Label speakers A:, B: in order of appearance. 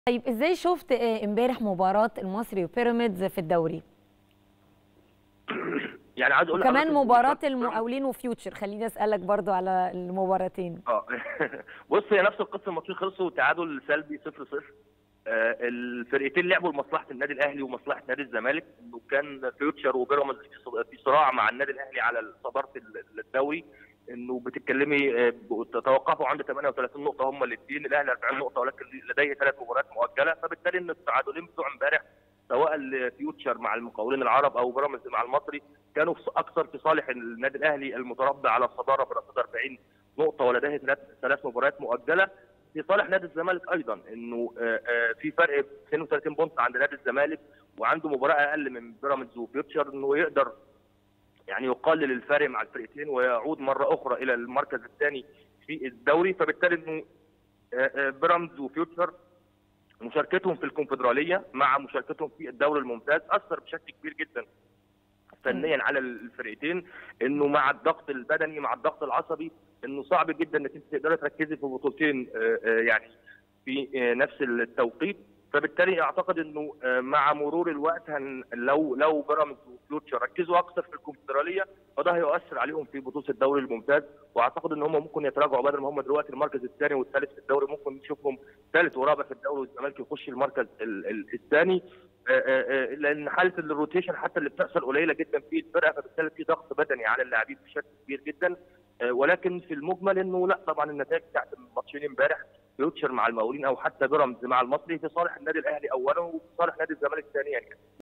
A: طيب ازاي شفت آه، امبارح مباراه المصري وبيراميدز في الدوري
B: يعني عايز اقول
A: وكمان
B: لحضرتك إن
A: مباراه
B: بيراميدز-
A: المقاولين وفيوتشر خليني اسالك برضو على المباراتين
B: اه بص هي نفس القصه الماتشين خلصوا تعادل سلبي 0 0 آه الفرقتين لعبوا لمصلحه النادي الاهلي ومصلحه نادي الزمالك وكان فيوتشر وبيراميدز في ص- في صراع مع النادي الاهلي على صداره ال- الدوري انه بتتكلمي آه، توقفوا عند 38 نقطه هم الاثنين الاهلي 40 نقطه ولكن لديه ثلاث مباريات مؤجله فبالتالي ان التعادلين بتوع امبارح سواء الفيوتشر مع المقاولين العرب او بيراميدز مع المصري كانوا في- اكثر في صالح النادي الاهلي المتربع على الصداره برصيد 40 نقطه ولديه ثلاث ثلاث مباريات مؤجله في صالح نادي الزمالك ايضا انه آه، آه، في فرق 32 بونت عند نادي الزمالك وعنده مباراه اقل من بيراميدز وفيوتشر انه يقدر يعني يقلل الفارق مع الفرقتين ويعود مره اخرى الى المركز الثاني في الدوري فبالتالي انه آه، آه، بيراميدز وفيوتشر مشاركتهم في الكونفدراليه مع مشاركتهم في الدوري الممتاز اثر بشكل كبير جدا فنيا على الفرقتين انه مع الضغط البدني مع الضغط العصبي انه صعب جدا انك انت تقدري تركزي في بطولتين آه، آه، يعني في آه، نفس التوقيت فبالتالي اعتقد انه آه، مع مرور الوقت هن لو لو بيراميدز وفلوتشر ركزوا اكثر في الكونفدراليه فده هيؤثر عليهم في بطوله الدوري الممتاز واعتقد ان هم ممكن يتراجعوا بدل ما هم دلوقتي المركز الثاني والثالث في الدوري ممكن نشوفهم ثالث ورابع في الدوري والزمالك يخش المركز ال- ال- الثاني آه، آه، آه، لان حاله الروتيشن حتى اللي بتحصل قليله جدا في الفرقه فبالتالي في ضغط بدني على اللاعبين بشكل كبير جدا آه، ولكن في المجمل انه لا طبعا النتائج بتاعت الماتشين امبارح فيوتشر مع المقاولين او حتى بيراميدز مع المصري في صالح النادي الاهلي اولا وفي صالح نادي الزمالك ثانيا يعني